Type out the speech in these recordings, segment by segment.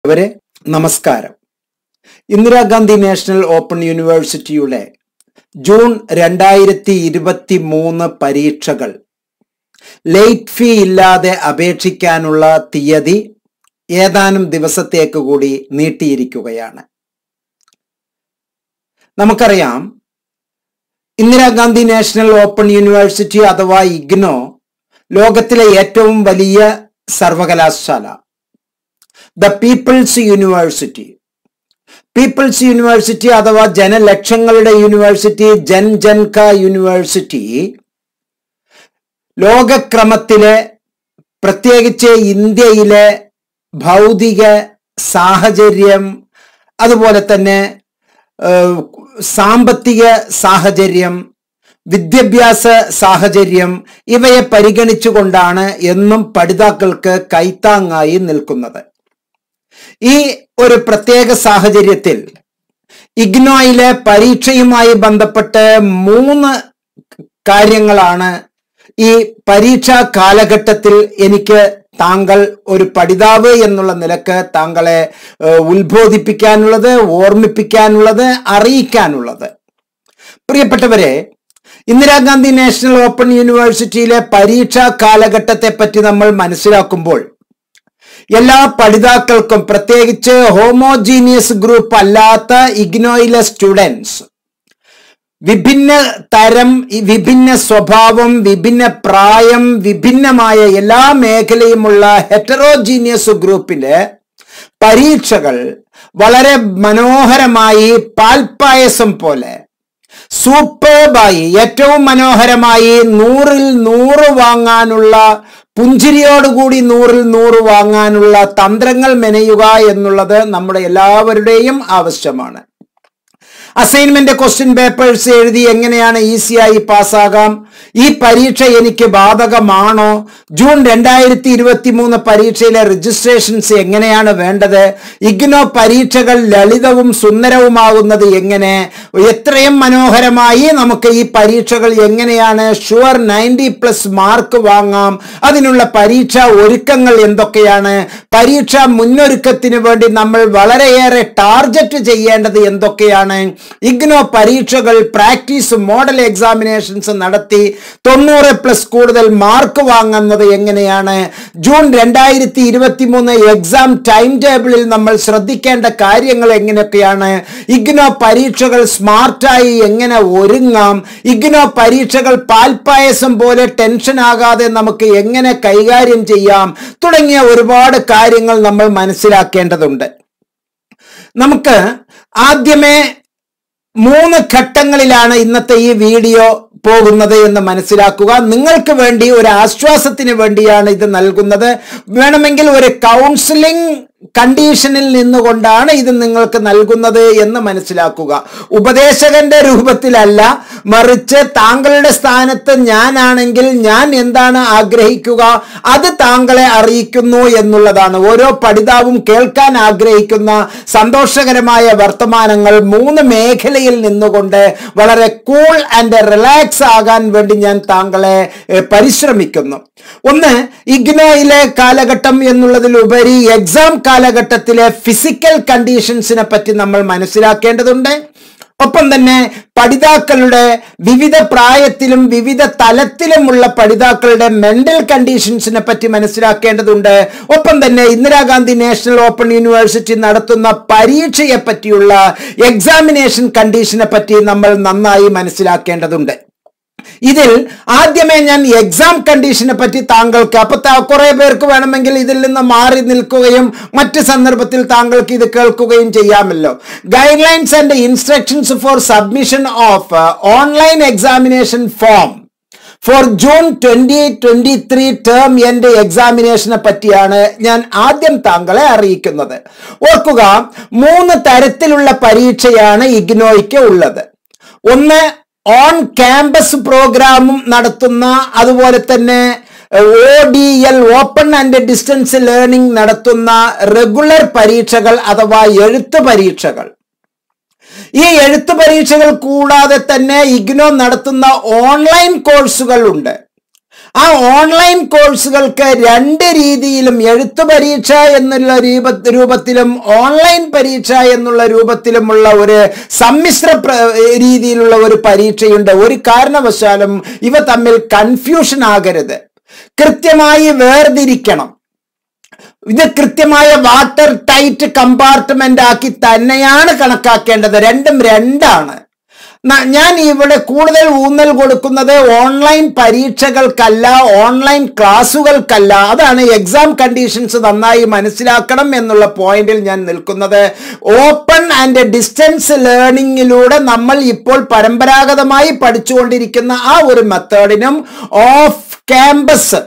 അവരെ നമസ്കാരം Indira Gandhi national open യൂണിവേഴ്സിറ്റിയുടെ ജൂൺ രണ്ടായിരത്തി ഇരുപത്തി മൂന്ന് പരീക്ഷകൾ ലേറ്റ് ഫീ ഇല്ലാതെ അപേക്ഷിക്കാനുള്ള തീയതി ഏതാനും ദിവസത്തേക്ക് കൂടി നീട്ടിയിരിക്കുകയാണ് നമുക്കറിയാം ഇന്ദിരാഗാന്ധി നാഷണൽ ഓപ്പൺ യൂണിവേഴ്സിറ്റി അഥവാ ഇഗ്നോ ലോകത്തിലെ ഏറ്റവും വലിയ സർവകലാശാല the people's university people's university അഥവാ ജനലക്ഷങ്ങളുടെ യൂണിവേഴ്സിറ്റി ജൻ ജൻക യൂണിവേഴ്സിറ്റി ലോകക്രമത്തിലെ പ്രത്യേകിച്ച് ഇന്ത്യയിലെ ഭൗതിക സാഹചര്യം അതുപോലെ തന്നെ ഏഹ്, സാമ്പത്തിക സാഹചര്യം വിദ്യാഭ്യാസ സാഹചര്യം ഇവയെ പരിഗണിച്ചുകൊണ്ടാണ് എന്നും പഠിതാക്കൾക്ക് കൈത്താങ്ങായി നിൽക്കുന്നത് ഈ ഒരു പ്രത്യേക സാഹചര്യത്തിൽ ഇഗ്നോയിലെ പരീക്ഷയുമായി ബന്ധപ്പെട്ട് മൂന്ന് കാര്യങ്ങളാണ് ഈ പരീക്ഷാ കാലഘട്ടത്തിൽ എനിക്ക് താങ്കൾ ഒരു പഠിതാവ് എന്നുള്ള നിലക്ക് താങ്കളെ ഏഹ്, ഉത്ബോധിപ്പിക്കാനുള്ളത് ഓർമ്മിപ്പിക്കാനുള്ളത് അറിയിക്കാനുള്ളത് പ്രിയപ്പെട്ടവരെ ഇന്ദിരാഗാന്ധി നാഷണൽ ഓപ്പൺ യൂണിവേഴ്സിറ്റിയിലെ പരീക്ഷാ കാലഘട്ടത്തെ പറ്റി നമ്മൾ മനസ്സിലാക്കുമ്പോൾ എല്ലാ പഠിതാക്കൾക്കും പ്രത്യേകിച്ച് ഹോമോജീനിയസ് ഗ്രൂപ്പ് അല്ലാത്ത ഇഗ്നോയിലെ സ്റ്റുഡൻസ് വിഭിന്ന തരം ഈ വിഭിന്ന സ്വഭാവം വിഭിന്ന പ്രായം വിഭിന്നമായ എല്ലാ മേഖലയുമുള്ള ഹെറ്ററോജീനിയസ് ഗ്രൂപ്പിന്റെ പരീക്ഷകൾ വളരെ മനോഹരമായി പാൽപ്പായസം പോലെ സൂപ്പർബായി ഏറ്റവും മനോഹരമായി നൂറിൽ നൂറ് വാങ്ങാനുള്ള പുഞ്ചിരിയോടുകൂടി നൂറിൽ നൂറ് വാങ്ങാനുള്ള തന്ത്രങ്ങൾ മെനയുക എന്നുള്ളത് നമ്മുടെ എല്ലാവരുടെയും ആവശ്യമാണ് അസൈൻമെന്റ് ക്വസ്റ്റ്യൻ പേപ്പേഴ്സ് എഴുതി എങ്ങനെയാണ് ഈസിയായി പാസ്സാകാം ഈ പരീക്ഷ എനിക്ക് ബാധകമാണോ ജൂൺ രണ്ടായിരത്തി ഇരുപത്തി മൂന്ന് പരീക്ഷയിലെ രജിസ്ട്രേഷൻസ് എങ്ങനെയാണ് വേണ്ടത് ഇഗ്നോ പരീക്ഷകൾ ലളിതവും സുന്ദരവുമാകുന്നത് എങ്ങനെ എത്രയും മനോഹരമായി നമുക്ക് ഈ പരീക്ഷകൾ എങ്ങനെയാണ് ഷുവർ നയൻറ്റി പ്ലസ് മാർക്ക് വാങ്ങാം അതിനുള്ള പരീക്ഷാ ഒരുക്കങ്ങൾ എന്തൊക്കെയാണ് പരീക്ഷാ മുന്നൊരുക്കത്തിന് വേണ്ടി നമ്മൾ വളരെയേറെ ടാർഗറ്റ് ചെയ്യേണ്ടത് എന്തൊക്കെയാണ് ഇഗ്നോ പരീക്ഷകൾ പ്രാക്ടീസ് മോഡൽ എക്സാമിനേഷൻസ് നടത്തി തൊണ്ണൂറ് പ്ലസ് കൂടുതൽ മാർക്ക് വാങ്ങുന്നത് എങ്ങനെയാണ് ജൂൺ രണ്ടായിരത്തി ഇരുപത്തി മൂന്ന് എക്സാം ടൈം ടേബിളിൽ നമ്മൾ ശ്രദ്ധിക്കേണ്ട കാര്യങ്ങൾ എങ്ങനെയൊക്കെയാണ് ഇഗ്നോ പരീക്ഷകൾ സ്മാർട്ടായി എങ്ങനെ ഒരുങ്ങാം ഇഗ്നോ പരീക്ഷകൾ പാൽപ്പായസം പോലെ ടെൻഷൻ ആകാതെ നമുക്ക് എങ്ങനെ കൈകാര്യം ചെയ്യാം തുടങ്ങിയ ഒരുപാട് കാര്യങ്ങൾ നമ്മൾ മനസ്സിലാക്കേണ്ടതുണ്ട് നമുക്ക് ആദ്യമേ മൂന്ന് ഘട്ടങ്ങളിലാണ് ഇന്നത്തെ ഈ വീഡിയോ പോകുന്നത് എന്ന് മനസ്സിലാക്കുക നിങ്ങൾക്ക് വേണ്ടി ഒരു ആശ്വാസത്തിന് വേണ്ടിയാണ് ഇത് നൽകുന്നത് വേണമെങ്കിൽ ഒരു കൗൺസിലിംഗ് കണ്ടീഷനിൽ നിന്നുകൊണ്ടാണ് ഇത് നിങ്ങൾക്ക് നൽകുന്നത് എന്ന് മനസ്സിലാക്കുക ഉപദേശകന്റെ രൂപത്തിലല്ല മറിച്ച് താങ്കളുടെ സ്ഥാനത്ത് ഞാനാണെങ്കിൽ ഞാൻ എന്താണ് ആഗ്രഹിക്കുക അത് താങ്കളെ അറിയിക്കുന്നു എന്നുള്ളതാണ് ഓരോ പഠിതാവും കേൾക്കാൻ ആഗ്രഹിക്കുന്ന സന്തോഷകരമായ വർത്തമാനങ്ങൾ മൂന്ന് മേഖലയിൽ നിന്നുകൊണ്ട് വളരെ കൂൾ ആൻഡ് റിലാക്സ് ആകാൻ വേണ്ടി ഞാൻ താങ്കളെ ഏഹ്, പരിശ്രമിക്കുന്നു ഒന്ന് ഇഗ്നോയിലെ കാലഘട്ടം എന്നുള്ളതിലുപരി എക്സാം കാലഘട്ടത്തിലെ ഫിസിക്കൽ കണ്ടീഷൻസിനെ പറ്റി നമ്മൾ മനസ്സിലാക്കേണ്ടതുണ്ട് ഒപ്പം തന്നെ പഠിതാക്കളുടെ വിവിധ പ്രായത്തിലും വിവിധ തലത്തിലുമുള്ള പഠിതാക്കളുടെ മെന്റൽ കണ്ടീഷൻസിനെ പറ്റി മനസ്സിലാക്കേണ്ടതുണ്ട് ഒപ്പം തന്നെ ഇന്ദിരാഗാന്ധി നാഷണൽ ഓപ്പൺ യൂണിവേഴ്സിറ്റി നടത്തുന്ന പരീക്ഷയെ പറ്റിയുള്ള എക്സാമിനേഷൻ കണ്ടീഷനെ പറ്റി നമ്മൾ നന്നായി മനസ്സിലാക്കേണ്ടതുണ്ട് ഇതിൽ ആദ്യമേ ഞാൻ എക്സാം കണ്ടീഷനെ പറ്റി താങ്കൾക്ക് അപ്പൊ ത- കുറെ പേർക്ക് വേണമെങ്കിൽ ഇതിൽ നിന്ന് മാറി നിൽക്കുകയും മറ്റ് സന്ദർഭത്തിൽ താങ്കൾക്ക് ഇത് കേൾക്കുകയും ചെയ്യാമല്ലോ guidelines and instructions for submission of online examination form for June twenty twenty three term end എക്സാമിനേഷനെ പറ്റിയാണ് ഞാൻ ആദ്യം താങ്കളെ അറിയിക്കുന്നത് ഓർക്കുക മൂന്ന് തരത്തിലുള്ള പരീക്ഷയാണ് ഇഗ്നോയ്ക്ക് ഉള്ളത് ഒന്ന് ഓൺ ക്യാമ്പസ് പ്രോഗ്രാമും നടത്തുന്ന അതുപോലെ തന്നെ O D L open and distance learning നടത്തുന്ന റെഗുലർ പരീക്ഷകൾ അഥവാ എഴുത്ത് പരീക്ഷകൾ ഈ എഴുത്ത് പരീക്ഷകൾ കൂടാതെ തന്നെ ഇഗ്നോ നടത്തുന്ന ഓൺലൈൻ കോഴ്സുകൾ ഉണ്ട് ആ ഓൺലൈൻ കോഴ്സുകൾക്ക് രണ്ട് രീതിയിലും എഴുത്തു പരീക്ഷ എന്നുള്ള രൂപ രൂപത്തിലും ഓൺലൈൻ പരീക്ഷ എന്നുള്ള രൂപത്തിലുമുള്ള ഒരു സമ്മിശ്ര പ്ര- രീതിയിലുള്ള ഒരു പരീക്ഷയുണ്ട് ഒരു കാരണവശാലും ഇവ തമ്മിൽ കൺഫ്യൂഷൻ ആകരുത് കൃത്യമായി വേർതിരിക്കണം ഇത് കൃത്യമായ വാട്ടർ ടൈറ്റ് കമ്പാർട്ട്മെന്റ് ആക്കി തന്നെയാണ് കണക്കാക്കേണ്ടത് രണ്ടും രണ്ടാണ് ന- ഞാൻ ഇവിടെ കൂടുതൽ ഊന്നൽ കൊടുക്കുന്നത് ഓൺലൈൻ പരീക്ഷകൾക്കല്ല ഓൺലൈൻ ക്ലാസുകൾക്കല്ല അതാണ് എക്സാം കണ്ടീഷൻസ് നന്നായി മനസ്സിലാക്കണം എന്നുള്ള പോയിന്റിൽ ഞാൻ നിൽക്കുന്നത് ഓപ്പൺ ആൻഡ് ഡിസ്റ്റൻസ് ലേണിംഗിലൂടെ നമ്മൾ ഇപ്പോൾ പരമ്പരാഗതമായി പഠിച്ചുകൊണ്ടിരിക്കുന്ന ആ ഒരു മെത്തേഡിനും ഓഫ് ക്യാമ്പസ്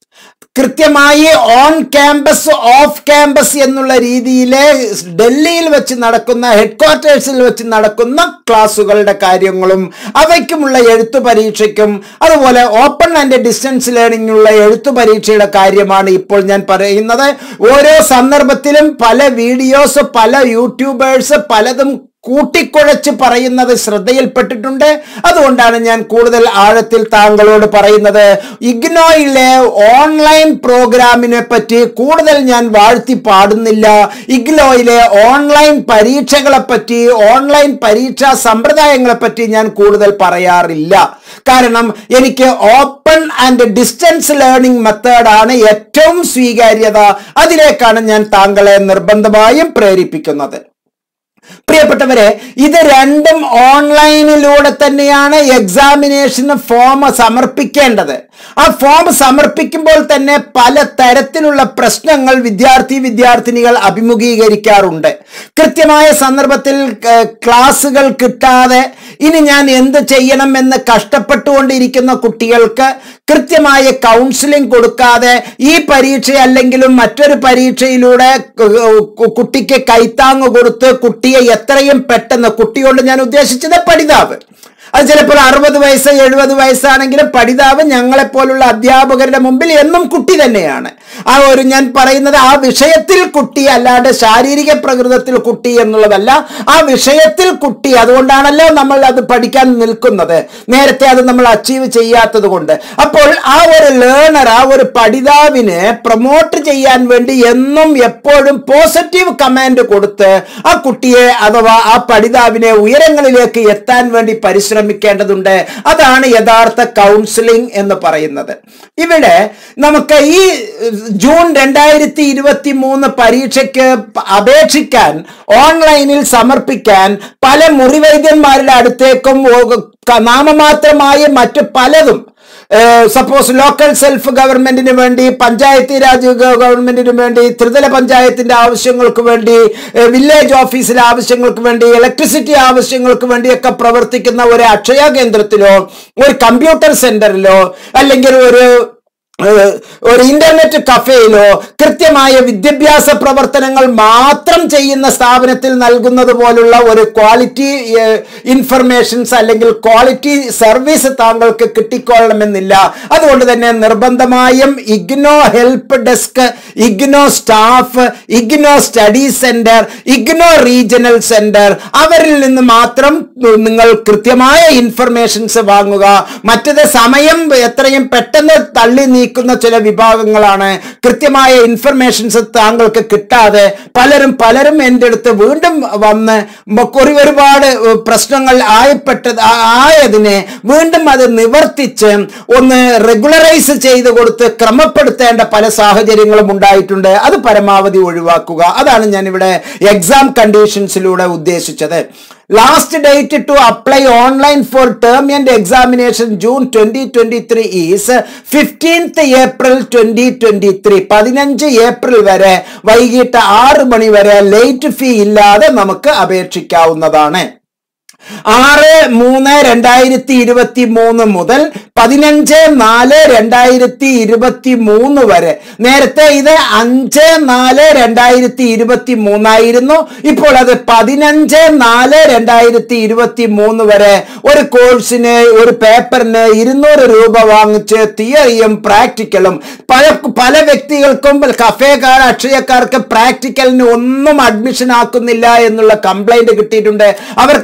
കൃത്യമായി ഓൺ ക്യാമ്പസ് ഓഫ് ക്യാമ്പസ് എന്നുള്ള രീതിയിലെ ഡൽഹിയിൽ വെച്ച് നടക്കുന്ന ഹെഡ് ക്വാർട്ടേഴ്സിൽ വെച്ച് നടക്കുന്ന ക്ലാസുകളുടെ കാര്യങ്ങളും അവയ്ക്കുമുള്ള എഴുത്തു പരീക്ഷയ്ക്കും അതുപോലെ ഓപ്പൺ ആൻഡ് ഡിസ്റ്റൻസ് ലേണിംഗിനുള്ള എഴുത്തു പരീക്ഷയുടെ കാര്യമാണ് ഇപ്പോൾ ഞാൻ പറയുന്നത് ഓരോ സന്ദർഭത്തിലും പല വീഡിയോസ് പല യൂട്യൂബേഴ്സ് പലതും കൂട്ടിക്കുഴച്ച് പറയുന്നത് ശ്രദ്ധയിൽപ്പെട്ടിട്ടുണ്ട് അതുകൊണ്ടാണ് ഞാൻ കൂടുതൽ ആഴത്തിൽ താങ്കളോട് പറയുന്നത് ഇഗ്നോയിലെ ഓൺലൈൻ പ്രോഗ്രാമിനെ പറ്റി കൂടുതൽ ഞാൻ വാഴ്ത്തി പാടുന്നില്ല ഇഗ്നോയിലെ ഓൺലൈൻ പരീക്ഷകളെ പറ്റി ഓൺലൈൻ പരീക്ഷാ സമ്പ്രദായങ്ങളെ പറ്റി ഞാൻ കൂടുതൽ പറയാറില്ല കാരണം എനിക്ക് ഓപ്പൺ ആൻഡ് ഡിസ്റ്റൻസ് ലേണിംഗ് മെത്തേഡാണ് ഏറ്റവും സ്വീകാര്യത അതിലേക്കാണ് ഞാൻ താങ്കളെ നിർബന്ധമായും പ്രേരിപ്പിക്കുന്നത് പ്രിയപ്പെട്ടവരെ ഇത് രണ്ടും ഓൺലൈനിലൂടെ തന്നെയാണ് എക്സാമിനേഷന് ഫോം സമർപ്പിക്കേണ്ടത് ആ ഫോം സമർപ്പിക്കുമ്പോൾ തന്നെ പല തരത്തിലുള്ള പ്രശ്നങ്ങൾ വിദ്യാർത്ഥി വിദ്യാർത്ഥിനികൾ അഭിമുഖീകരിക്കാറുണ്ട് കൃത്യമായ സന്ദർഭത്തിൽ ഏഹ്, ക്ലാസ്സുകൾ കിട്ടാതെ ഇനി ഞാൻ എന്ത് ചെയ്യണം എന്ന് കഷ്ടപ്പെട്ടുകൊണ്ടിരിക്കുന്ന കുട്ടികൾക്ക് കൃത്യമായ കൗൺസിലിംഗ് കൊടുക്കാതെ ഈ പരീക്ഷ അല്ലെങ്കിലും മറ്റൊരു പരീക്ഷയിലൂടെ കു- കുട്ടിക്ക് കൈത്താങ് കൊടുത്ത് കുട്ടിയെ എത്രയും പെട്ടെന്ന് കുട്ടിയോട് ഞാൻ ഉദ്ദേശിച്ചത് പഠിതാവ് അത് ചിലപ്പോൾ അറുപത് വയസ്സ് എഴുപത് വയസ്സാണെങ്കിലും പഠിതാവ് ഞങ്ങളെപ്പോലുള്ള അധ്യാപകരുടെ മുമ്പിൽ എന്നും കുട്ടി തന്നെയാണ് ആ ഒരു ഞാൻ പറയുന്നത് ആ വിഷയത്തിൽ കുട്ടി അല്ലാണ്ട് ശാരീരിക പ്രകൃതത്തിൽ കുട്ടി എന്നുള്ളതല്ല ആ വിഷയത്തിൽ കുട്ടി അതുകൊണ്ടാണല്ലോ നമ്മൾ അത് പഠിക്കാൻ നിൽക്കുന്നത് നേരത്തെ അത് നമ്മൾ അച്ചീവ് ചെയ്യാത്തത് കൊണ്ട് അപ്പോൾ ആ ഒരു ലേണർ ആ ഒരു പഠിതാവിനെ പ്രൊമോട്ട് ചെയ്യാൻ വേണ്ടി എന്നും എപ്പോഴും പോസിറ്റീവ് കമാൻഡ് കൊടുത്ത് ആ കുട്ടിയെ അഥവാ ആ പഠിതാവിനെ ഉയരങ്ങളിലേക്ക് എത്താൻ വേണ്ടി പരിശ്രമിക്കേണ്ടതുണ്ട് അതാണ് യഥാർത്ഥ കൗൺസിലിംഗ് എന്ന് പറയുന്നത് ഇവിടെ നമുക്ക് ഈ ജൂൺ രണ്ടായിരത്തി ഇരുപത്തി മൂന്ന് പരീക്ഷയ്ക്ക് പ- അപേക്ഷിക്കാൻ ഓൺലൈനിൽ സമർപ്പിക്കാൻ പല മുറിവൈദ്യന്മാരുടെ അടുത്തേക്കും ഓ- ക- നാമമാത്രമായ മറ്റ് പലതും സപ്പോസ് ലോക്കൽ സെൽഫ് ഗവൺമെന്റിന് വേണ്ടി പഞ്ചായത്തി രാജ് ഗ- ഗവൺമെന്റിന് വേണ്ടി ത്രിതല പഞ്ചായത്തിന്റെ ആവശ്യങ്ങൾക്ക് വേണ്ടി ഏഹ്, വില്ലേജ് ഓഫീസിലെ ആവശ്യങ്ങൾക്ക് വേണ്ടി ഇലക്ട്രിസിറ്റി ആവശ്യങ്ങൾക്ക് വേണ്ടിയൊക്കെ പ്രവർത്തിക്കുന്ന ഒരു അക്ഷയ കേന്ദ്രത്തിലോ ഒരു കമ്പ്യൂട്ടർ സെന്ററിലോ അല്ലെങ്കിൽ ഒരു ഏഹ്, ഒരു ഇന്റർനെറ്റ് കഫേയിലോ കൃത്യമായ വിദ്യാഭ്യാസ പ്രവർത്തനങ്ങൾ മാത്രം ചെയ്യുന്ന സ്ഥാപനത്തിൽ നൽകുന്നത് പോലുള്ള ഒരു ക്വാളിറ്റി ഇൻഫർമേഷൻസ് അല്ലെങ്കിൽ ക്വാളിറ്റി സർവീസ് താങ്കൾക്ക് കിട്ടിക്കൊള്ളണമെന്നില്ല അതുകൊണ്ട് തന്നെ നിർബന്ധമായും IGNOU help desk IGNOU staff IGNOU study centre IGNOU regional centre അവരിൽ നിന്ന് മാത്രം നിങ്ങൾ കൃത്യമായ ഇൻഫർമേഷൻസ് വാങ്ങുക മറ്റത് സമയം എത്രയും പെട്ടെന്ന് തള്ളി നീക്കുന്ന ചില വിഭാഗങ്ങളാണ് കൃത്യമായ ഇൻഫർമേഷൻസ് താങ്കൾക്ക് കിട്ടാതെ പലരും പലരും എൻ്റെ അടുത്ത് വീണ്ടും വന്ന് മ- ഒരു ഒരുപാട് ഏഹ്, പ്രശ്നങ്ങൾ ആയപ്പെട്ടത് ആ- ആയതിനെ വീണ്ടും അത് നിവർത്തിച്ച് ഒന്ന് റെഗുലറൈസ് ചെയ്ത് കൊടുത്ത് ക്രമപ്പെടുത്തേണ്ട പല സാഹചര്യങ്ങളും ഉണ്ടായിട്ടുണ്ട് അത് പരമാവധി ഒഴിവാക്കുക അതാണ് ഞാൻ ഇവിടെ എക്സാം കണ്ടീഷൻസിലൂടെ ഉദ്ദേശിച്ചത് last date to apply online for term and examination June twenty twenty three is fifteenth April twenty twenty three പതിനഞ്ച് ഏപ്രിൽ വരെ വൈകിട്ട് ആറ് മണി വരെ ലേറ്റ് ഫീ ഇല്ലാതെ നമുക്ക് അപേക്ഷിക്കാവുന്നതാണ് ആറ് മൂന്ന് രണ്ടായിരത്തി ഇരുപത്തി മൂന്ന് മുതൽ പതിനഞ്ച് നാല് രണ്ടായിരത്തി ഇരുപത്തി മൂന്ന് വരെ നേരത്തെ ഇത് അഞ്ച് നാല് രണ്ടായിരത്തി ഇരുപത്തി മൂന്നായിരുന്നു ഇപ്പോൾ അത് പതിനഞ്ച് നാല് രണ്ടായിരത്തി ഇരുപത്തി മൂന്ന് വരെ ഒരു കോഴ്സിന് ഒരു പേപ്പറിന് ഇരുന്നൂറ് രൂപ വാങ്ങിച്ച് തിയറിയും പ്രാക്ടിക്കലും പല പല വ്യക്തികൾക്കും കഫേക്കാർ അക്ഷയക്കാർക്ക് പ്രാക്ടിക്കലിന് ഒന്നും അഡ്മിഷൻ ആക്കുന്നില്ല എന്നുള്ള കംപ്ലൈന്റ് കിട്ടിയിട്ടുണ്ട് അവർക്കത് കൃത്യമായി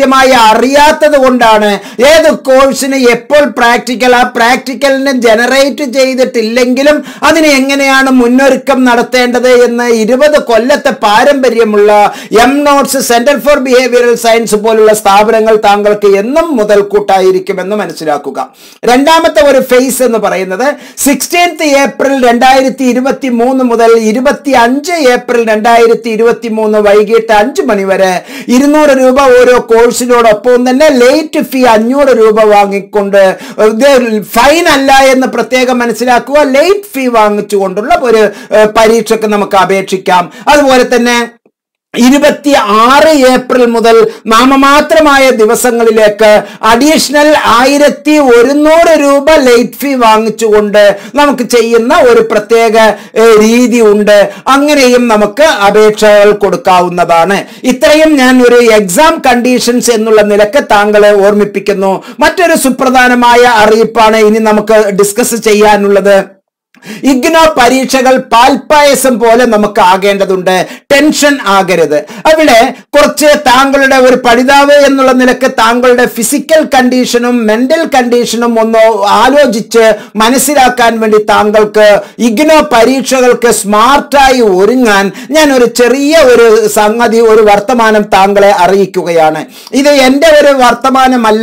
കൃത്യമായി അറിയാത്തത് കൊണ്ടാണ് ഏത് കോഴ്സിന് എപ്പോൾ പ്രാക്ടിക്കൽ ആ പ്രാക്ടിക്കലിനെ ജനറേറ്റ് ചെയ്തിട്ടില്ലെങ്കിലും അതിന് എങ്ങനെയാണ് മുന്നൊരുക്കം നടത്തേണ്ടത് എന്ന് ഇരുപത് കൊല്ലത്തെ പാരമ്പര്യമുള്ള M notes centre for behavioural science പോലുള്ള സ്ഥാപനങ്ങൾ താങ്കൾക്ക് എന്നും മുതൽക്കൂട്ടായിരിക്കുമെന്ന് മനസ്സിലാക്കുക രണ്ടാമത്തെ ഒരു ഫേസ് എന്ന് പറയുന്നത് സിക്സ്റ്റീൻത്ത് ഏപ്രിൽ രണ്ടായിരത്തി ഇരുപത്തി മൂന്ന് മുതൽ ഇരുപത്തി അഞ്ച് ഏപ്രിൽ രണ്ടായിരത്തി ഇരുപത്തി മൂന്ന് വൈകിട്ട് അഞ്ച് മണി വരെ ഇരുന്നൂറ് രൂപ ഓരോ കോഴ്സിനോടൊപ്പം തന്നെ ലേറ്റ് ഫീ അഞ്ഞൂറ് രൂപ വാങ്ങിക്കൊണ്ട് ഇത് ഫൈൻ അല്ല എന്ന് പ്രത്യേകം മനസ്സിലാക്കുക ലേറ്റ് ഫീ വാങ്ങിച്ചുകൊണ്ടുള്ള ഒരു ഏഹ്, പരീക്ഷയ്ക്ക് നമുക്ക് അപേക്ഷിക്കാം അതുപോലെ തന്നെ ഇരുപത്തി ആറ് ഏപ്രിൽ മുതൽ നാമമാത്രമായ ദിവസങ്ങളിലേക്ക് അഡീഷണൽ ആയിരത്തി ഒരുന്നൂറ് രൂപ ലേറ്റ് ഫീ വാങ്ങിച്ചുകൊണ്ട് നമുക്ക് ചെയ്യുന്ന ഒരു പ്രത്യേക ഏഹ്, രീതി ഉണ്ട് അങ്ങനെയും നമുക്ക് അപേക്ഷകൾ കൊടുക്കാവുന്നതാണ് ഇത്രയും ഞാൻ ഒരു എക്സാം കണ്ടീഷൻസ് എന്നുള്ള നിലക്ക് താങ്കളെ ഓർമ്മിപ്പിക്കുന്നു മറ്റൊരു സുപ്രധാനമായ അറിയിപ്പാണ് ഇനി നമുക്ക് ഡിസ്കസ് ചെയ്യാനുള്ളത് ഇഗ്നോ പരീക്ഷകൾ പാൽപ്പായസം പോലെ നമുക്ക് ആകേണ്ടതുണ്ട് ടെൻഷൻ ആകരുത് അവിടെ കുറച്ച് താങ്കളുടെ ഒരു പഠിതാവ് എന്നുള്ള നിലക്ക് താങ്കളുടെ ഫിസിക്കൽ കണ്ടീഷനും മെന്റൽ കണ്ടീഷനും ഒന്ന് ആലോചിച്ച് മനസ്സിലാക്കാൻ വേണ്ടി താങ്കൾക്ക് ഇഗ്നോ പരീക്ഷകൾക്ക് സ്മാർട്ടായി ഒരുങ്ങാൻ ഞാൻ ഒരു ചെറിയ ഒരു സംഗതി ഒരു വർത്തമാനം താങ്കളെ അറിയിക്കുകയാണ് ഇത് എൻ്റെ ഒരു വർത്തമാനമല്ല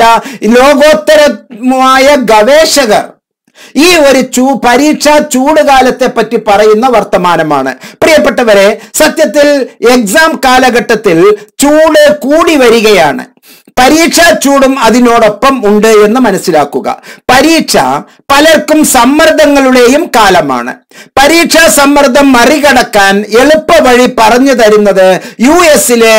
ലോകോത്തരമായ ഗവേഷകർ ഈ ഒരു ചൂ പരീക്ഷാ ചൂടുകാലത്തെ പറ്റി പറയുന്ന വർത്തമാനമാണ് പ്രിയപ്പെട്ടവരെ സത്യത്തിൽ എക്സാം കാലഘട്ടത്തിൽ ചൂട് കൂടി വരികയാണ് പരീക്ഷാ ചൂടും അതിനോടൊപ്പം ഉണ്ട് എന്ന് മനസ്സിലാക്കുക പരീക്ഷ പലർക്കും സമ്മർദ്ദങ്ങളുടെയും കാലമാണ് പരീക്ഷാ സമ്മർദ്ദം മറികടക്കാൻ എളുപ്പ വഴി പറഞ്ഞു തരുന്നത് യു എസിലെ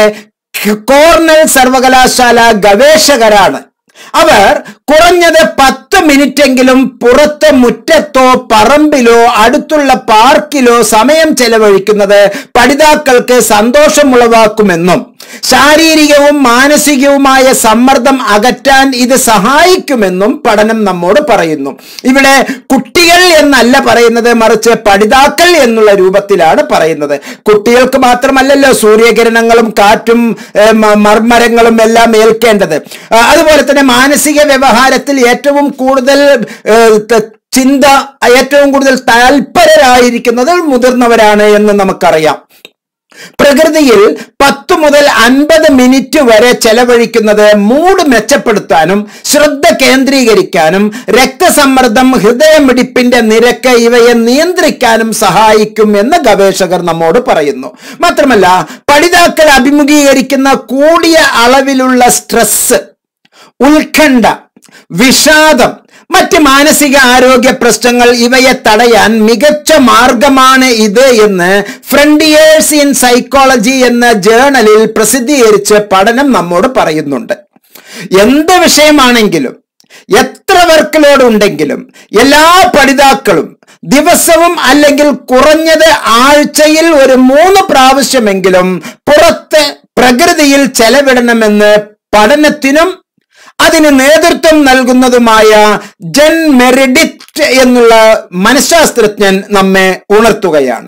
കോർണൽ സർവകലാശാല ഗവേഷകരാണ് അവർ കുറഞ്ഞത് പത്ത് മിനിറ്റെങ്കിലും പുറത്ത് മുറ്റത്തോ പറമ്പിലോ അടുത്തുള്ള പാർക്കിലോ സമയം ചെലവഴിക്കുന്നത് പഠിതാക്കൾക്ക് സന്തോഷമുളവാക്കുമെന്നും ശാരീരികവും മാനസികവുമായ സമ്മർദ്ദം അകറ്റാൻ ഇത് സഹായിക്കുമെന്നും പഠനം നമ്മോട് പറയുന്നു ഇവിടെ കുട്ടികൾ എന്നല്ല പറയുന്നത് മറിച്ച് പഠിതാക്കൾ എന്നുള്ള രൂപത്തിലാണ് പറയുന്നത് കുട്ടികൾക്ക് മാത്രമല്ലല്ലോ സൂര്യകിരണങ്ങളും കാറ്റും ഏ, മ- മർമ്മരങ്ങളും എല്ലാം ഏൽക്കേണ്ടത് ആ, അതുപോലെ തന്നെ മാനസിക വ്യവഹാരത്തിൽ ഏറ്റവും കൂടുതൽ ഏ, ത- ചിന്ത ഏറ്റവും കൂടുതൽ താല്പര്യരായിരിക്കുന്നത് മുതിർന്നവരാണ് എന്ന് നമുക്കറിയാം പ്രകൃതിയിൽ പത്ത് മുതൽ അൻപത് മിനിറ്റ് വരെ ചെലവഴിക്കുന്നത് മൂഡ് മെച്ചപ്പെടുത്താനും ശ്രദ്ധ കേന്ദ്രീകരിക്കാനും രക്തസമ്മർദ്ദം ഹൃദയമിടിപ്പിന്റെ നിരക്ക് ഇവയെ നിയന്ത്രിക്കാനും സഹായിക്കും എന്ന് ഗവേഷകർ നമ്മോട് പറയുന്നു മാത്രമല്ല പഠിതാക്കൾ അഭിമുഖീകരിക്കുന്ന കൂടിയ അളവിലുള്ള സ്ട്രെസ് ഉത്കണ്ഠ വിഷാദം മറ്റ് മാനസിക ആരോഗ്യ പ്രശ്നങ്ങൾ ഇവയെ തടയാൻ മികച്ച മാർഗമാണ് ഇത് എന്ന് ഫ്രണ്ടിയേഴ്സ് ഇൻ സൈക്കോളജി എന്ന ജേണലിൽ പ്രസിദ്ധീകരിച്ച് പഠനം നമ്മോട് പറയുന്നുണ്ട് എന്ത് വിഷയമാണെങ്കിലും എത്ര വർക്ക് ലോഡ് ഉണ്ടെങ്കിലും എല്ലാ പഠിതാക്കളും ദിവസവും അല്ലെങ്കിൽ കുറഞ്ഞത് ആഴ്ചയിൽ ഒരു മൂന്ന് പ്രാവശ്യമെങ്കിലും പുറത്ത് പ്രകൃതിയിൽ ചെലവിടണമെന്ന് പഠനത്തിനും അതിന് നേതൃത്വം നൽകുന്നതുമായ ജൻ മെറിഡിറ്റ് എന്നുള്ള മനഃശാസ്ത്രജ്ഞൻ നമ്മെ ഉണർത്തുകയാണ്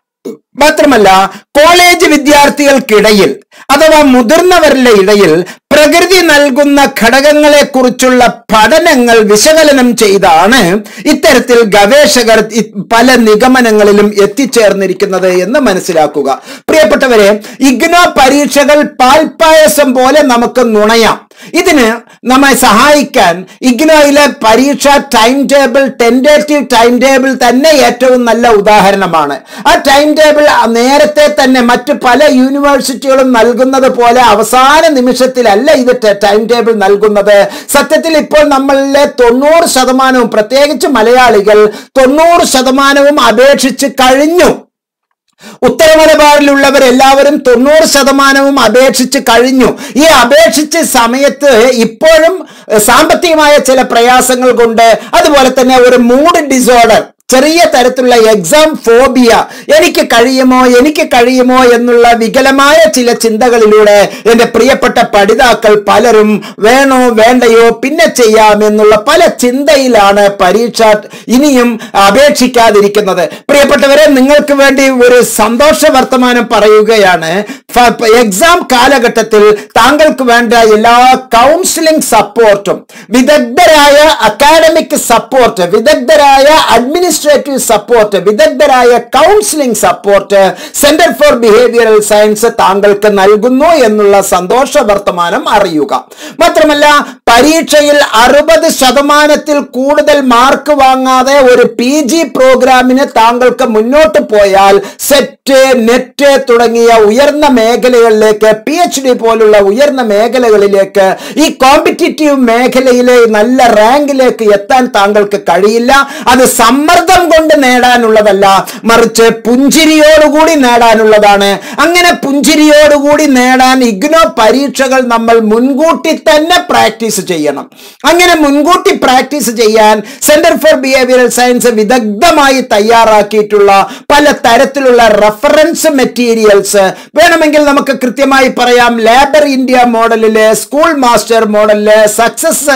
മാത്രമല്ല കോളേജ് വിദ്യാർത്ഥികൾക്കിടയിൽ അഥവാ മുതിർന്നവരുടെ ഇടയിൽ പ്രകൃതി നൽകുന്ന ഘടകങ്ങളെ കുറിച്ചുള്ള പഠനങ്ങൾ വിശകലനം ചെയ്താണ് ഇത്തരത്തിൽ ഗവേഷകർ ഇ- പല നിഗമനങ്ങളിലും എത്തിച്ചേർന്നിരിക്കുന്നത് എന്ന് മനസ്സിലാക്കുക പ്രിയപ്പെട്ടവരെ ഇഗ്നോ പരീക്ഷകൾ പാൽപ്പായസം പോലെ നമുക്ക് നുണയാം ഇതിന് നമ്മെ സഹായിക്കാൻ ഇഗ്നോയിലെ പരീക്ഷ time table tentative time table തന്നെ ഏറ്റവും നല്ല ഉദാഹരണമാണ് ആ ടൈം ടേബിൾ നേരത്തെ തന്നെ മറ്റു പല യൂണിവേഴ്സിറ്റികളും നൽകുന്നത് പോലെ അവസാന നിമിഷത്തിലല്ല ഇത് ടൈം ടേബിൾ നൽകുന്നത് സത്യത്തിൽ ഇപ്പോൾ നമ്മളിലെ തൊണ്ണൂറ് ശതമാനവും പ്രത്യേകിച്ച് മലയാളികൾ തൊണ്ണൂറ് ശതമാനവും അപേക്ഷിച്ച് കഴിഞ്ഞു ഉത്തര മലബാറിലുള്ളവർ എല്ലാവരും തൊണ്ണൂറ് ശതമാനവും അപേക്ഷിച്ച് കഴിഞ്ഞു ഈ അപേക്ഷിച്ച സമയത്ത് ഇപ്പോഴും ഏഹ്, സാമ്പത്തികമായ ചില പ്രയാസങ്ങൾ കൊണ്ട് അതുപോലെ തന്നെ ഒരു മൂഡ് ഡിസോർഡർ ചെറിയ തരത്തിലുള്ള എക്സാം ഫോബിയ എനിക്ക് കഴിയുമോ എനിക്ക് കഴിയുമോ എന്നുള്ള വികലമായ ചില ചിന്തകളിലൂടെ എൻ്റെ പ്രിയപ്പെട്ട പഠിതാക്കൾ പലരും വേണോ വേണ്ടയോ പിന്നെ ചെയ്യാം എന്നുള്ള പല ചിന്തയിലാണ് പരീക്ഷ ഇനിയും അപേക്ഷിക്കാതിരിക്കുന്നത് പ്രിയപ്പെട്ടവരെ നിങ്ങൾക്ക് വേണ്ടി ഒരു സന്തോഷ വർത്തമാനം പറയുകയാണ് എക്സാം കാലഘട്ടത്തിൽ താങ്കൾക്ക് വേണ്ട എല്ലാ കൗൺസിലിംഗ് സപ്പോർട്ടും വിദഗ്ധരായ അക്കാഡമിക് സപ്പോർട്ട് വിദഗ്ധരായ അഡ്മിനിസ്ട്രേറ്റീവ് സപ്പോർട്ട് വിദഗ്ധരായ counselling support centre for behavioural science താങ്കൾക്ക് നൽകുന്നു എന്നുള്ള സന്തോഷ വർത്തമാനം അറിയുക മാത്രമല്ല പരീക്ഷയിൽ അറുപത് ശതമാനത്തിൽ കൂടുതൽ മാർക്ക് വാങ്ങാതെ ഒരു പി ജി പ്രോഗ്രാമിന് താങ്കൾക്ക് മുന്നോട്ട് പോയാൽ സെറ്റ് നെറ്റ് തുടങ്ങിയ ഉയർന്ന മേഖലകളിലേക്ക് പി എച്ച് ഡി പോലുള്ള ഉയർന്ന മേഖലകളിലേക്ക് ഈ കോമ്പറ്റിറ്റീവ് മേഖലയിലെ നല്ല റാങ്കിലേക്ക് എത്താൻ താങ്കൾക്ക് കഴിയില്ല അത് സമ്മർദ്ദം കൊണ്ട് നേടാനുള്ളതല്ല മറിച്ച് പുഞ്ചിരിയോടുകൂടി നേടാനുള്ളതാണ് അങ്ങനെ പുഞ്ചിരിയോടുകൂടി നേടാൻ ഇഗ്നോ പരീക്ഷകൾ നമ്മൾ മുൻകൂട്ടി തന്നെ പ്രാക്ടീസ് ചെയ്യണം അങ്ങനെ മുൻകൂട്ടി പ്രാക്ടീസ് ചെയ്യാൻ സെന്റർ ഫോർ ബിഹേവിയറൽ സയൻസ് വിദഗ്ധമായി തയ്യാറാക്കിയിട്ടുള്ള പല തരത്തിലുള്ള റഫറൻസ് മെറ്റീരിയൽസ് വേണമെങ്കിൽ നമുക്ക് കൃത്യമായി പറയാം ലേബർ ഇന്ത്യ മോഡലില് സ്കൂൾ മാസ്റ്റർ മോഡലില് സക്സസ്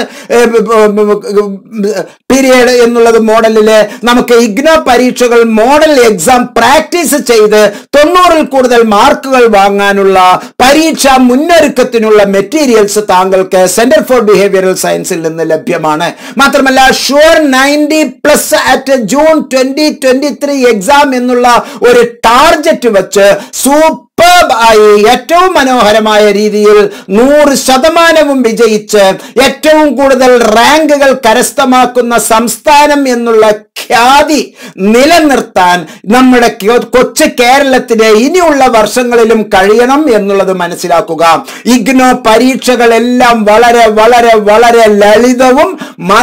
പീരിയഡ് എന്നുള്ളത് മോഡലില് നമുക്ക് ഇഗ്നോ പരീക്ഷകൾ മോഡൽ എക്സാം പ്രാക്ടീസ് ചെയ്ത് തൊണ്ണൂറിൽ കൂടുതൽ മാർക്കുകൾ വാങ്ങാനുള്ള പരീക്ഷാ മുന്നൊരുക്കത്തിനുള്ള മെറ്റീരിയൽസ് താങ്കൾക്ക് സെന്റർ ഫോർ ബിഹേവിയറൽ സയൻസിൽ നിന്ന് ലഭ്യമാണ് മാത്രമല്ല sure ninety plus at June twenty twenty three exam എന്നുള്ള ഒരു ടാർജറ്റ് വെച്ച് സൂപ്പർ ആയി ഏറ്റവും മനോഹരമായ രീതിയിൽ നൂറ് ശതമാനവും വിജയിച്ച് ഏറ്റവും കൂടുതൽ റാങ്കുകൾ കരസ്ഥമാക്കുന്ന സംസ്ഥാനം എന്നുള്ള ഖ്യാതി നിലനിർത്താൻ നമ്മുടെ ക്യോ- കൊച്ചു കേരളത്തിന് ഇനിയുള്ള വർഷങ്ങളിലും കഴിയണം എന്നുള്ളത് മനസ്സിലാക്കുക ഇഗ്നോ പരീക്ഷകളെല്ലാം വളരെ വളരെ വളരെ ലളിതവും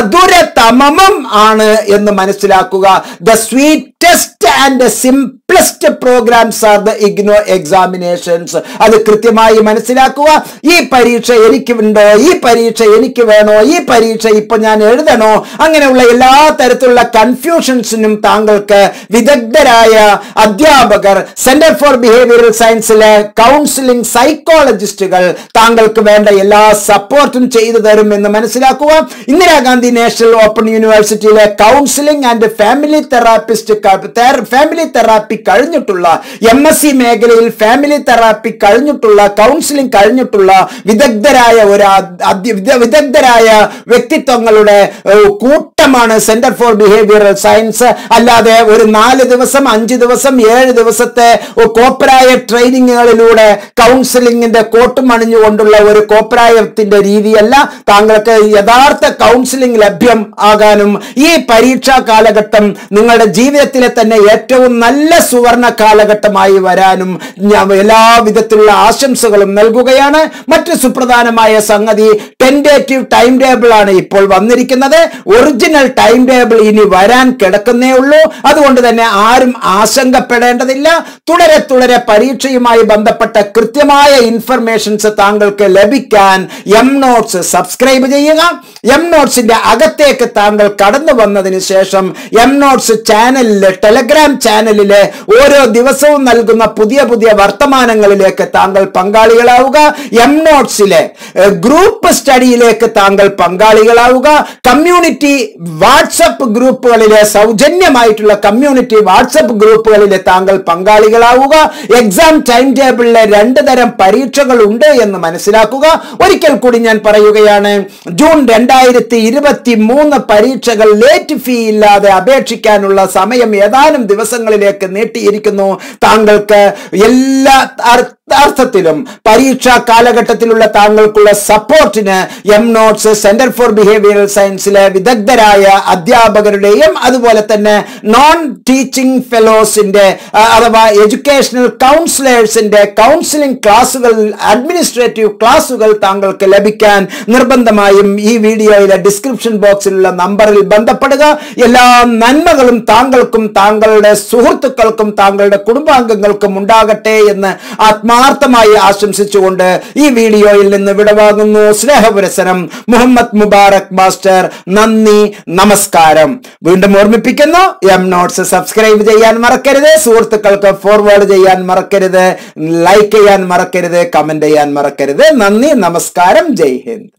മധുരതമമും ആണ് എന്ന് മനസ്സിലാക്കുക the sweetest and simplest programmes are the IGNOU examinations അത് കൃത്യമായി മനസ്സിലാക്കുക ഈ പരീക്ഷ എനിക്കുണ്ടോ ഈ പരീക്ഷ എനിക്ക് വേണോ ഈ പരീക്ഷ ഇപ്പൊ ഞാൻ എഴുതണോ അങ്ങനെയുള്ള എല്ലാ തരത്തിലുള്ള കൺഫ്യൂഷൻസിനും താങ്കൾക്ക് വിദഗ്ധരായ അധ്യാപകർ സെന്റർ ഫോർ ബിഹേവിയറൽ സയൻസിലെ കൗൺസിലിംഗ് സൈക്കോളജിസ്റ്റുകൾ താങ്കൾക്ക് വേണ്ട എല്ലാ സപ്പോർട്ടും ചെയ്തു തരും എന്ന് മനസ്സിലാക്കുക ഇന്ദിരാഗാന്ധി നാഷണൽ ഓപ്പൺ യൂണിവേഴ്സിറ്റിയിലെ counselling and family therapist family therapy കഴിഞ്ഞിട്ടുള്ള എം എസ് സി മേഖലയിൽ ഫാമിലി തെറാപ്പി കഴിഞ്ഞിട്ടുള്ള കൗൺസിലിംഗ് കഴിഞ്ഞിട്ടുള്ള വിദഗ്ധരായ ഒരു അധ്യ- വിദ- വിദഗ്ധരായ വ്യക്തിത്വങ്ങളുടെ ഏഹ്, കൂട്ടമാണ് സെന്റർ ഫോർ ബിഹേവിയറൽ സയൻസ് അല്ലാതെ ഒരു നാല് ദിവസം അഞ്ച് ദിവസം ഏഴ് ദിവസത്തെ കോപ്പരായ ട്രെയിനിങ്ങുകളിലൂടെ കൗൺസിലിംഗിന്റെ കോട്ടും അണിഞ്ഞുകൊണ്ടുള്ള ഒരു കോപ്പരായത്തിന്റെ രീതിയല്ല താങ്കൾക്ക് യഥാർത്ഥ കൗൺസിലിംഗ് ലഭ്യം ആകാനും ഈ പരീക്ഷാ കാലഘട്ടം നിങ്ങളുടെ ജീവിതത്തിലെ തന്നെ ഏറ്റവും നല്ല സുവർണ കാലഘട്ടമായി വരാനും ഞാൻ എല്ലാ വിധത്തിലുള്ള ആശംസകളും നൽകുകയാണ് മറ്റു സുപ്രധാനമായ സംഗതി ടെൻഡേറ്റീവ് ടൈം ടേബിൾ ആണ് ഇപ്പോൾ വന്നിരിക്കുന്നത് ഒറിജിനൽ ടൈം ടേബിൾ ഇനി വരാൻ കിടക്കുന്നേ ഉള്ളൂ അതുകൊണ്ട് തന്നെ ആരും ആശങ്കപ്പെടേണ്ടതില്ല തുടരെ തുടരെ പരീക്ഷയുമായി ബന്ധപ്പെട്ട കൃത്യമായ ഇൻഫർമേഷൻസ് താങ്കൾക്ക് ലഭിക്കാൻ എം നോട്ട്സ് സബ്സ്ക്രൈബ് ചെയ്യുക എം നോട്ട്സിന്റെ അകത്തേക്ക് താങ്കൾ കടന്നു വന്നതിന് ശേഷം എം നോട്ട്സ് ചാനലില് ടെലഗ്രാം ചാനലില് ഓരോ ദിവസവും നൽകുന്ന പുതിയ പുതിയ വർത്തമാനങ്ങളിലേക്ക് താങ്കൾ പങ്കാളികളാവുക എം നോട്ട്സിലെ ഏഹ്, ഗ്രൂപ്പ് സ്റ്റഡിയിലേക്ക് താങ്കൾ പങ്കാളികളാവുക കമ്മ്യൂണിറ്റി വാട്സപ്പ് ഗ്രൂപ്പുകളിലെ സൗജന്യമായിട്ടുള്ള കമ്മ്യൂണിറ്റി വാട്സപ്പ് ഗ്രൂപ്പുകളിലെ താങ്കൾ പങ്കാളികളാവുക എക്സാം ടൈം ടേബിളിലെ രണ്ട് തരം പരീക്ഷകൾ ഉണ്ട് എന്ന് മനസ്സിലാക്കുക ഒരിക്കൽ കൂടി ഞാൻ പറയുകയാണ് ജൂൺ രണ്ടായിരത്തി ഇരുപത്തി മൂന്ന് പരീക്ഷകൾ ലേറ്റ് ഫീ ഇല്ലാതെ അപേക്ഷിക്കാനുള്ള സമയം ഏതാനും ദിവസങ്ങളിലേക്ക് നീട്ടിയിരിക്കുന്നു താങ്കൾക്ക് എല്ലാ അർ- അർത്ഥത്തിലും പരീക്ഷാ കാലഘട്ടത്തിലുള്ള താങ്കൾക്കുള്ള സപ്പോർട്ടിന് M notes centre for behavioural സയൻസിലെ വിദഗ്ധരായ അധ്യാപകരുടെയും അതുപോലെ തന്നെ നോൺ ടീച്ചിങ് ഫെലോസിന്റെ ആ, അഥവാ എഡ്യൂക്കേഷണൽ കൗൺസിലേഴ്സിന്റെ കൗൺസിലിംഗ് ക്ലാസുകൾ അഡ്മിനിസ്ട്രേറ്റീവ് ക്ലാസുകൾ താങ്കൾക്ക് ലഭിക്കാൻ നിർബന്ധമായും ഈ വീഡിയോയിലെ ഡിസ്ക്രിപ്ഷൻ ബോക്സിലുള്ള നമ്പറിൽ ബന്ധപ്പെടുക എല്ലാ നന്മകളും താങ്കൾക്കും താങ്കളുടെ സുഹൃത്തുക്കൾക്കും താങ്കളുടെ കുടുംബാംഗങ്ങൾക്കും ഉണ്ടാകട്ടെ എന്ന് ആത്മാർത്ഥമായി ആശംസിച്ചുകൊണ്ട് ഈ വീഡിയോയിൽ നിന്ന് വിടവാങ്ങുന്നു സ്നേഹപുരസരം മുഹമ്മദ് മുബാറക് മാസ്റ്റർ നന്ദി നമസ്കാരം വീണ്ടും ഓർമ്മിപ്പിക്കുന്നു എം നോട്ട്സ് സബ്സ്ക്രൈബ് ചെയ്യാൻ മറക്കരുത് സുഹൃത്തുക്കൾക്ക് ഫോർവേഡ് ചെയ്യാൻ മറക്കരുത് ലൈക്ക് ചെയ്യാൻ മറക്കരുത് കമന്റ് ചെയ്യാൻ മറക്കരുത് നന്ദി നമസ്കാരം ജയ് ഹിന്ദ്